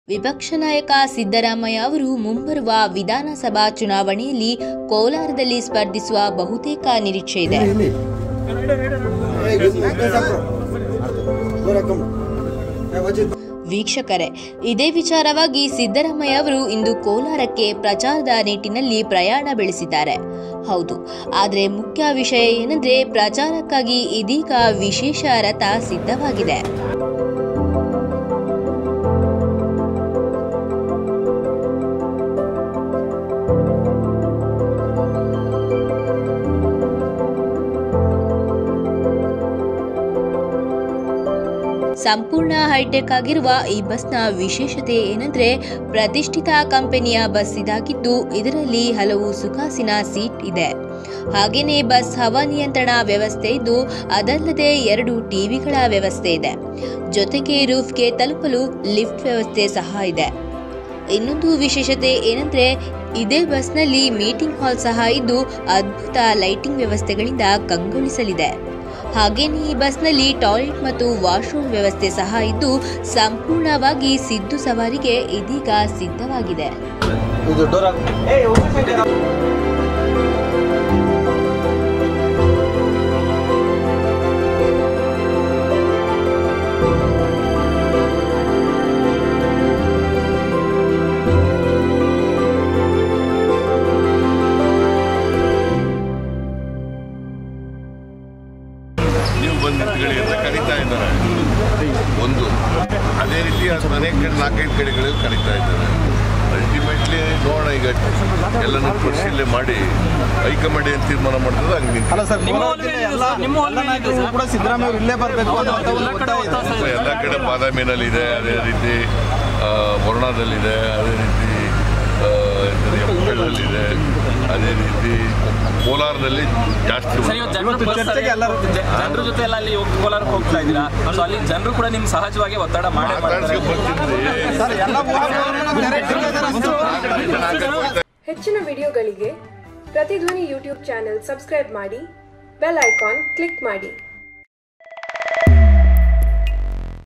ವಿಪಕ್ಷ ನಾಯಕ ಸಿದ್ದರಾಮಯ್ಯ ಅವರು ಮುಂಬರುವ ವಿಧಾನಸಭಾ ಚುನಾವಣೆಯಲ್ಲಿ ಕೋಲಾರದಲ್ಲಿ ಸ್ಪರ್ಧಿಸುವ ಬಹುತೇಕ ನಿರೀಕ್ಷೆ ಇದೆ ವೀಕ್ಷಕರೇ ಇದೇ ವಿಚಾರವಾಗಿ ಸಿದ್ದರಾಮಯ್ಯ ಅವರು ಇಂದು ಕೋಲಾರಕ್ಕೆ ಪ್ರಚಾರದ ನಿಟ್ಟಿನಲ್ಲಿ ಪ್ರಯಾಣ ಬೆಳೆಸಿದ್ದಾರೆ ಹೌದು ಆದರೆ ಮುಖ್ಯ ವಿಷಯ ಏನೆಂದ್ರೆ ಪ್ರಚಾರಕ್ಕಾಗಿ ಇದೀಗ ವಿಶೇಷ ರಥ ಸಿದ್ಧವಾಗಿದೆ ಸಂಪೂರ್ಣ ಹೈಟೆಕ್ ಆಗಿರುವ ಈ ಬಸ್ನ ವಿಶೇಷತೆ ಏನಂದ್ರೆ ಪ್ರತಿಷ್ಠಿತ ಕಂಪನಿಯ ಬಸ್ ಇದಾಗಿದ್ದು ಇದರಲ್ಲಿ ಹಲವು ಸುಖಾಸಿನ ಸೀಟ್ ಇದೆ ಹಾಗೇನೇ ಬಸ್ ಹವಾನಿಯಂತ್ರಣ ವ್ಯವಸ್ಥೆ ಇದ್ದು ಅದಲ್ಲದೆ ಎರಡು ಟಿವಿಗಳ ವ್ಯವಸ್ಥೆ ಇದೆ ಜೊತೆಗೆ ರೂಫ್ಗೆ ತಲುಪಲು ಲಿಫ್ಟ್ ವ್ಯವಸ್ಥೆ ಸಹ ಇದೆ ಇನ್ನೊಂದು ವಿಶೇಷತೆ ಏನಂದ್ರೆ ಇದೇ ಬಸ್ನಲ್ಲಿ ಮೀಟಿಂಗ್ ಹಾಲ್ ಸಹ ಇದ್ದು ಅದ್ಭುತ ಲೈಟಿಂಗ್ ವ್ಯವಸ್ಥೆಗಳಿಂದ ಕಂಗೊಳಿಸಲಿದೆ ಹಾಗೇನೇ ಈ ಬಸ್ನಲ್ಲಿ ಟಾಯ್ಲೆಟ್ ಮತ್ತು ವಾಶ್ರೂಮ್ ವ್ಯವಸ್ಥೆ ಸಹ ಇದ್ದು ಸಂಪೂರ್ಣವಾಗಿ ಸಿದ್ದು ಸವಾರಿಗೆ ಇದೀಗ ಸಿದ್ಧವಾಗಿದೆ ಇದು ಡೋರ್ ನೀವು ಬಂದು ನಿಂತ್ಕೊಳ್ಳಿ ಅಂತ ಕರೀತಾ ಇದ್ದಾರೆ ಒಂದು ಅದೇ ರೀತಿ ಅದು ಅನೇಕ ಕಡೆ ನಾಲ್ಕೈದು ಕಡೆಗಳಲ್ಲಿ ಕರೀತಾ ಇದ್ದಾರೆ ಅಲ್ಟಿಮೇಟ್ಲಿ ನೋಡೋಣ ಈಗ ಎಲ್ಲನೂ ಪರಿಶೀಲನೆ ಮಾಡಿ ಹೈಕಮಾಂಡ್ ಏನು ತೀರ್ಮಾನ ಮಾಡ್ತದೆ ಹಂಗೆ ನಿಂತು ಅಲ್ಲ ಸರ್ ನಿಮ್ಮ ಕೋಲಾರದಿಂದ ಒಲವೇ ಎಲ್ಲ ನಿಮ್ಮ ಒಲವೇ ಎಲ್ಲ ನಾಯಕರು ಕೂಡ ಸಿದ್ದರಾಮಯ್ಯ ಅವರು ಇಲ್ಲೇ ಬರಬೇಕು ಅನ್ನೋ ಎಲ್ಲ ಕಡೆ ಒತ್ತಾಯ ಇದೆ. ಒತ್ತಾಯ ಇದೆ. ಎಲ್ಲ ಕಡೆ ಬಾದಾಮಿನಲ್ಲಿದೆ ಅದೇ ರೀತಿ ಆ, ವರುಣಾದಲ್ಲಿದೆ ಅದೇ ರೀತಿ ಆ, ಇದರ ಹೆಬ್ಬಳ್ಳಲ್ಲಿದೆ ಅದೇ ರೀತಿ ಕೋಲಾರದಲ್ಲಿ ಜಾಸ್ತಿ ಸರ್ ಇವತ್ತು ಜನರು ಇವತ್ತು ಬಸ್ ಚರ್ಚೆಗೆ ಎಲ್ಲರೂ ಜ- ಜನರ ಜೊತೆ ಎಲ್ಲ ಅಲ್ಲಿ ಹೋಗಿ ಕೋಲಾರಕ್ಕೆ ಹೋಗ್ತಾ ಇದ್ದೀರಾ ಸೊ ಅಲ್ಲಿ ಜನರು ಕೂಡ ನಿಮ್ಗೆ ಸಹಜವಾಗಿ ಒತ್ತಡ ಮಾಡೇ ಮಾಡ್ತಾರೆ ಮಾತಾಡ್ಸ್ಕೊಂಡು ಬರ್ತಿದ್ರಿ ಸರ್ ಎಲ್ಲ ಊರುಗಳನ್ನ direct ಆಗಿ ಅದನ್ನ ಹೆಚ್ಚಿನ ವಿಡಿಯೋಗಳಿಗೆ ಪ್ರತಿಧ್ವನಿ ಯೂಟ್ಯೂಬ್ ಚಾನೆಲ್ ಸಬ್ಸ್ಕ್ರೈಬ್ ಮಾಡಿ ಬೆಲ್ ಐಕಾನ್ ಕ್ಲಿಕ್ ಮಾಡಿ